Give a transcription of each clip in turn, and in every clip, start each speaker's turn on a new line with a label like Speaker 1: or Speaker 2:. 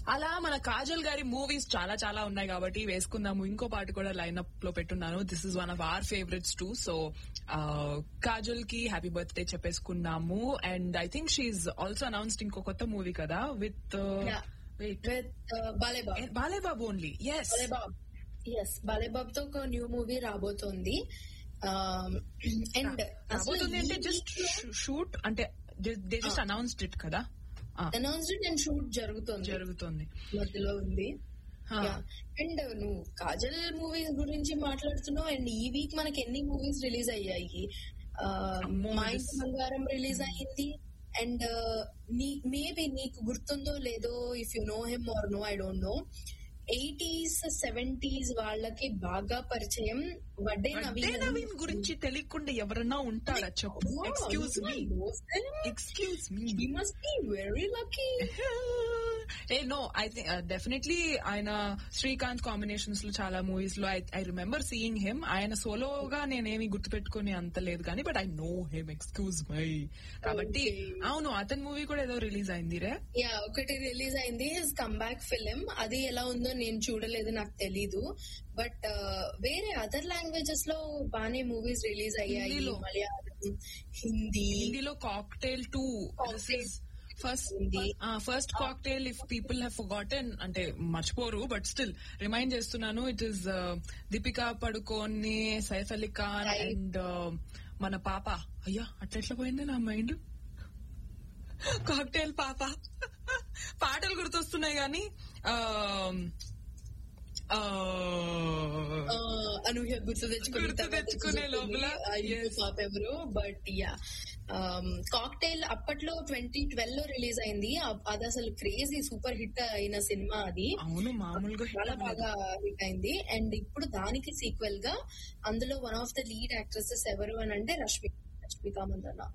Speaker 1: అలా మన కాజల్ గారి మూవీస్ చాలా చాలా ఉన్నాయి కాబట్టి వేసుకుందాము ఇంకో పాట కూడా లైన్అప్ లో పెట్టున్నాను this is one of our favourites too so Kajal కి హ్యాపీ బర్త్డే చెప్పేసుకున్నాము and I think she also announced ఇంకో కొత్త మూవీ కదా విత్
Speaker 2: Yeah.
Speaker 1: వెయిట్
Speaker 2: విత్ బాలేబాబ్
Speaker 1: బాలేబాబు ఓన్లీ ఎస్
Speaker 2: బాలేబాబ్ ఎస్ బాలేబాబ్ తో ఒక న్యూ మూవీ రాబోతోంది అండ్
Speaker 1: రాబోతుంది అంటే జస్ట్ షూట్ అంటే దే జస్ట్ అనౌన్స్డ్ ఇట్ కదా ఆ,
Speaker 2: అనౌన్స్డ్ అండ్ షూట్ జరుగుతుంది
Speaker 1: జరుగుతుంది
Speaker 2: మధ్యలో ఉంది
Speaker 1: ఆ.
Speaker 2: అండ్ నువ్వు కాజల్ మూవీస్ గురించి మాట్లాడుతున్నావు అండ్ ఈ వీక్ మనకి ఎన్ని మూవీస్ రిలీజ్ అయ్యాయి ఆ,
Speaker 1: అమ్మో,
Speaker 2: మా
Speaker 1: this-
Speaker 2: ఇంటి బంగారం రిలీజ్ అయ్యింది అండ్ నీ మేబీ నీకు గుర్తుందో లేదో if you know him or no I don't know eighties seventies వాళ్ళకి బాగా పరిచయం వడ్డే
Speaker 1: అంటే
Speaker 2: నవీన్
Speaker 1: నవీన్ గురించి తెలియకుండా ఎవరన్నా ఉంటారా చెప్పు excuse me excuse me
Speaker 2: he must be very lucky
Speaker 1: uh no I think definitely ఆయన శ్రీకాంత్ కాంబినేషన్స్ లో చాలా మూవీస్ లో ఐ రిమెంబర్ సీయింగ్ హిమ్ ఆయన సోలోగా నేనేమి గుర్తుపెట్టుకుని అంత లేదు కానీ but I know him excuse my కాబట్టి
Speaker 2: Okay.
Speaker 1: అవును అతని మూవీ కూడా ఏదో రిలీజ్ అయింది రే
Speaker 2: యా ఒకటి రిలీజ్ అయింది హిస్ కమ్బ్యాక్ ఫిలిం అది ఎలా ఉందో నేను చూడలేదు నాకు తెలీదు బట్ వేరే అదర్ లాంగ్వేజెస్ లో బానే మూవీస్ రిలీజ్ అయ్యాయి
Speaker 1: హిందీలో.
Speaker 2: మలయాళం హిందీ
Speaker 1: హిందీలో Cocktail two
Speaker 2: Cocktail.
Speaker 1: First
Speaker 2: Hindi.
Speaker 1: First Cocktail if people have forgotten అంటే మర్చిపోరు బట్ స్టిల్ రిమైండ్ చేస్తున్నాను it is Deepika Padukone Saif Ali Khan
Speaker 2: Right.
Speaker 1: And మన పాప అయ్యా అట్లా ఎట్లా పోయింది నా మైండ్ కాక్టైల్ పాప పాటలు గుర్తొస్తున్నాయి కానీ
Speaker 2: ఆ, అనూహ్య గుర్తు తెచ్చుకుని
Speaker 1: గుర్తు
Speaker 2: తర్వాత
Speaker 1: తెచ్చుకునే
Speaker 2: చూసుకుని,
Speaker 1: లోపల,
Speaker 2: ఆ, ఇంకో
Speaker 1: yes.
Speaker 2: పాప ఎవరు బట్ యా కాక్టైల్ అప్పట్లో ట్వంటీ ట్వెల్వ్ లో రిలీజ్ అయింది అ- అది అసలు క్రేజీ సూపర్ హిట్ అయిన సినిమా అది
Speaker 1: అవును మామూలుగా hit
Speaker 2: చాలా
Speaker 1: అవ్వలేదు.
Speaker 2: బాగా హిట్ అయింది అండ్ ఇప్పుడు దానికి సీక్వెల్ గా అందులో one of the lead actresses ఎవరు అని అంటే రష్మి రష్మిక మందన్న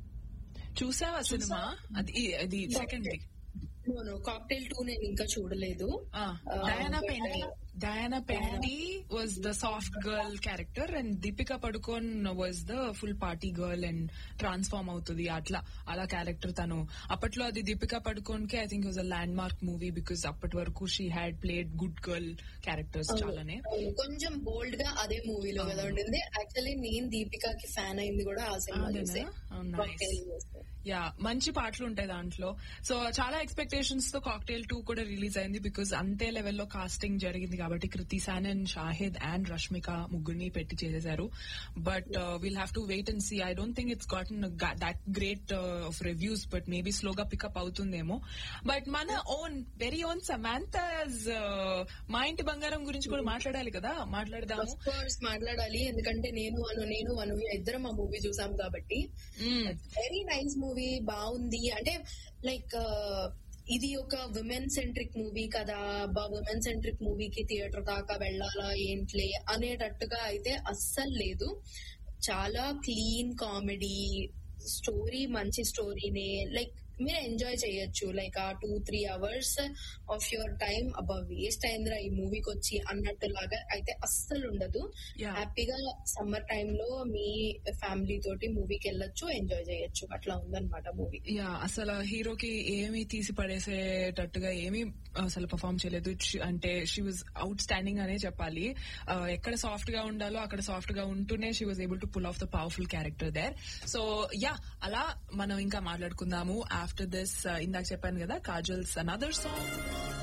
Speaker 1: చూసావా సినిమా అది అది సెకండ్
Speaker 2: నో కాక్టైల్ టూ నేను ఇంకా చూడలేదు
Speaker 1: Diana
Speaker 2: but,
Speaker 1: Penty Diana Penty was the soft girl character and Deepika Padukone was the full party girl and transform అవుతుంది అట్లా అలా క్యారెక్టర్ తను అప్పట్లో అది దీపికా పడుకోన్ కి I think was a landmark movie because అప్పటి వరకు she had played good girl characters చాలానే
Speaker 2: అవును, కొంచెం బోల్డ్ గా అదే మూవీలో కదా ఉండింది యాక్చువల్లీ నేను దీపికాకి ఫ్యాన్ అయింది కూడా ఆ సినిమా
Speaker 1: అదేనా?
Speaker 2: చూసే
Speaker 1: Oh, nice.
Speaker 2: Cocktail చూస్తే.
Speaker 1: యా మంచి పాటలు ఉంటాయి దాంట్లో సో చాలా ఎక్స్పెక్టేషన్స్ తో కాక్టైల్ టూ కూడా రిలీజ్ అయింది బికాస్ అంతే లెవెల్లో కాస్టింగ్ జరిగింది కాబట్టి కృతి సానన్ షాహిద్ అండ్ రష్మిక ముగ్గురిని పెట్టి చేసేశారు but will have to wait and see I don't think it's gotten that great of reviews but maybe స్లోగా పికప్ అవుతుందేమో బట్ మన own very own Samantha's Maa Inti బంగారం గురించి కూడా మాట్లాడాలి కదా మాట్లాడదాము
Speaker 2: Of course మాట్లాడాలి ఎందుకంటే నేను అను నేను అను ఇద్దరం ఆ మూవీ చూసాం కాబట్టి
Speaker 1: Mm.
Speaker 2: వెరీ నైస్ మూవీ బాగుంది అంటే లైక్ ఇది ఒక విమెన్ సెంట్రిక్ మూవీ కదా బా విమెన్ సెంట్రిక్ మూవీకి థియేటర్ దాకా వెళ్ళాలా ఏంట్లే అనేటట్టుగా అయితే అస్సలు లేదు చాలా క్లీన్ కామెడీ స్టోరీ మంచి స్టోరీనే లైక్ మీరు ఎంజాయ్ చేయొచ్చు like uh two three hours of your time అబ్బా వేస్ట్ అయిందిరా ఈ మూవీకి వచ్చి అన్నట్టు లాగా అయితే అస్సలు ఉండదు
Speaker 1: Yeah.
Speaker 2: హ్యాపీగా సమ్మర్ టైమ్ లో మీ ఫ్యామిలీ తోటి మూవీకి వెళ్ళొచ్చు ఎంజాయ్ చేయొచ్చు అట్లా ఉందన్నమాట మూవీ
Speaker 1: యా అసలు హీరోకి ఏమీ తీసి పడేసేటట్టుగా ఏమీ అసలు పర్ఫామ్ చేయలేదు She- అంటే షీ వాజ్ అవుట్ స్టాండింగ్ అనే చెప్పాలి ఆ, ఎక్కడ సాఫ్ట్ గా ఉండాలో అక్కడ సాఫ్ట్ గా ఉంటూనే she was able to pull off the powerful character there so yeah అలా మనం ఇంకా మాట్లాడుకుందాము ఆఫ్టర్ దిస్ ఇందాక చెప్పాను కదా కాజల్స్ అనదర్ సాంగ్